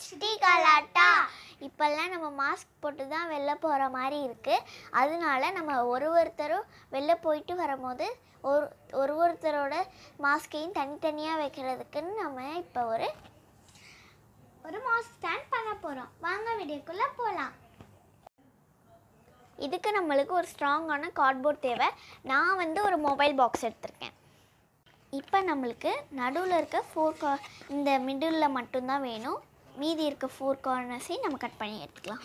HD கலாட்டா இப்போல்லாம் நம்ம மாஸ்க் போட்டு தான் வெளில போகிற மாதிரி இருக்குது அதனால நம்ம ஒரு ஒருத்தரும் வெளில போயிட்டு வரும்போது ஒரு ஒரு ஒருத்தரோட மாஸ்கையும் தனித்தனியாக வைக்கிறதுக்குன்னு நம்ம இப்போ ஒரு ஒரு மாஸ்க் ஸ்டாண்ட் பண்ண போகிறோம் வாங்க வீடியோக்குள்ளே போகலாம் இதுக்கு நம்மளுக்கு ஒரு ஸ்ட்ராங்கான கார்ட்போர்ட் தேவை நான் வந்து ஒரு மொபைல் பாக்ஸ் எடுத்திருக்கேன் இப்போ நம்மளுக்கு நடுவில் இருக்க ஃபோர் கா இந்த மிடில் மட்டும்தான் வேணும் மீதி இருக்க ஃபோர் கார்னர்ஸையும் நம்ம கட் பண்ணி எடுத்துக்கலாம்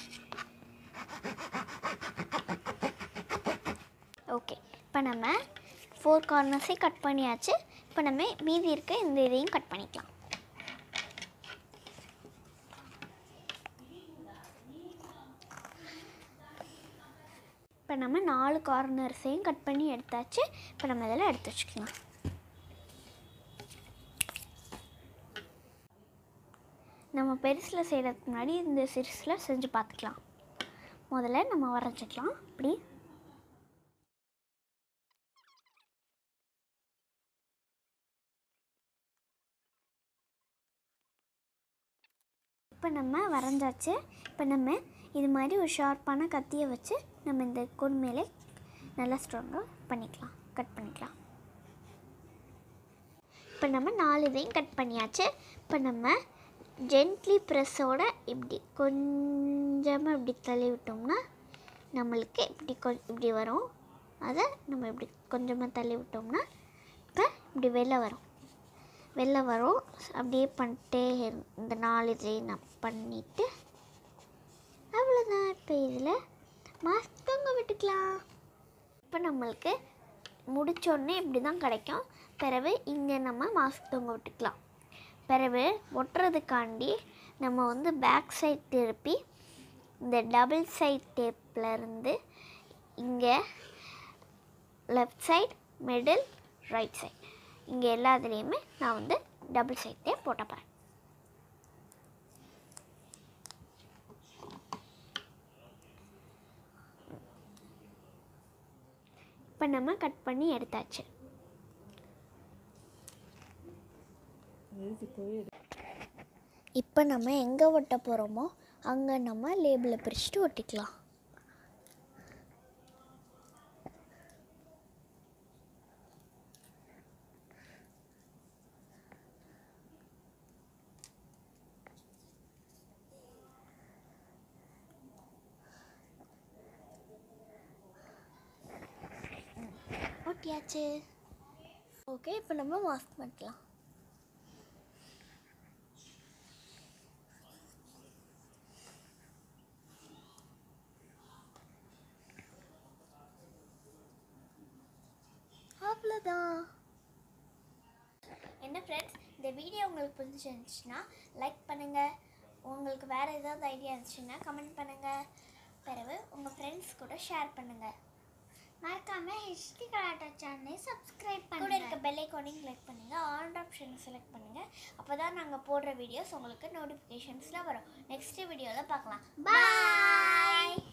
ஓகே இப்போ நம்ம ஃபோர் கார்னர்ஸையும் கட் பண்ணியாச்சு இப்போ நம்ம மீதி இருக்க இந்த இதையும் கட் பண்ணிக்கலாம் இப்போ நம்ம நாலு கார்னர்ஸையும் கட் பண்ணி எடுத்தாச்சு இப்போ நம்ம இதெல்லாம் எடுத்து வச்சுக்கலாம் நம்ம பெருசில் செய்கிறதுக்கு முன்னாடி இந்த சிறுசில் செஞ்சு பார்த்துக்கலாம் முதல்ல நம்ம வரைஞ்சிக்கலாம் இப்படி இப்போ நம்ம வரைஞ்சாச்சு இப்போ நம்ம இது மாதிரி ஒரு ஷார்ப்பான கத்தியை வச்சு நம்ம இந்த கொன் மேலே நல்லா ஸ்ட்ராங்காக பண்ணிக்கலாம் கட் பண்ணிக்கலாம் இப்போ நம்ம நாலு இதையும் கட் பண்ணியாச்சு இப்போ நம்ம ஜென்ட்லி ப்ரெஸ்ஸோட இப்படி கொஞ்சமாக இப்படி தள்ளி விட்டோம்னா நம்மளுக்கு இப்படி கொ இப்படி வரும் அதை நம்ம இப்படி கொஞ்சமாக தள்ளி விட்டோம்னா இப்போ இப்படி வெளில வரும் வெளில வரும் அப்படியே பண்ணிட்டே இரு- இந்த நாலு இதையும் நான் பண்ணிவிட்டு அவ்வளோதான் இப்போ இதில் மாஸ்க் தொங்க விட்டுக்கலாம் இப்போ நம்மளுக்கு முடிச்சோடனே இப்படி தான் கிடைக்கும் பிறகு இங்கே நம்ம மாஸ்க் தொங்க விட்டுக்கலாம் பிறகு ஒட்டுறதுக்காண்டி நம்ம வந்து பேக் சைட் திருப்பி இந்த டபுள் சைட் டேப்பில் இருந்து இங்கே left side middle right side இங்கே எல்லாத்துலேயுமே நான் வந்து டபுள் சைட் டேப் போட்ட போகிறேன் இப்போ நம்ம கட் பண்ணி எடுத்தாச்சு இப்போ நம்ம எங்கே ஒட்ட போகிறோமோ அங்கே நம்ம லேபிளை பிரிச்சுட்டு ஒட்டிக்கலாம் ஒட்டியாச்சு ஓகே இப்போ நம்ம மாஸ்க் பண்ணிக்கலாம் அவ்வளோதான் என்ன ஃப்ரெண்ட்ஸ் இந்த வீடியோ உங்களுக்கு பிடிச்சிருந்துச்சுன்னா லைக் பண்ணுங்கள் உங்களுக்கு வேறு ஏதாவது ஐடியா இருந்துச்சுன்னா கமெண்ட் பண்ணுங்கள் பிறகு உங்கள் ஃப்ரெண்ட்ஸ் கூட ஷேர் பண்ணுங்கள் மறக்காம ஹிஸ்ட்ரி கலாட்டா சேனலை சப்ஸ்கிரைப் பண்ணுங்க கூட இருக்க பெல் ஐக்கானையும் கிளிக் பண்ணுங்க ஆல் ஆப்ஷன் செலக்ட் பண்ணுங்க அப்பதான் நாங்க போடுற வீடியோஸ் உங்களுக்கு நோட்டிஃபிகேஷன்ஸ்ல வரும் நெக்ஸ்ட் வீடியோல பார்க்கலாம் பாய்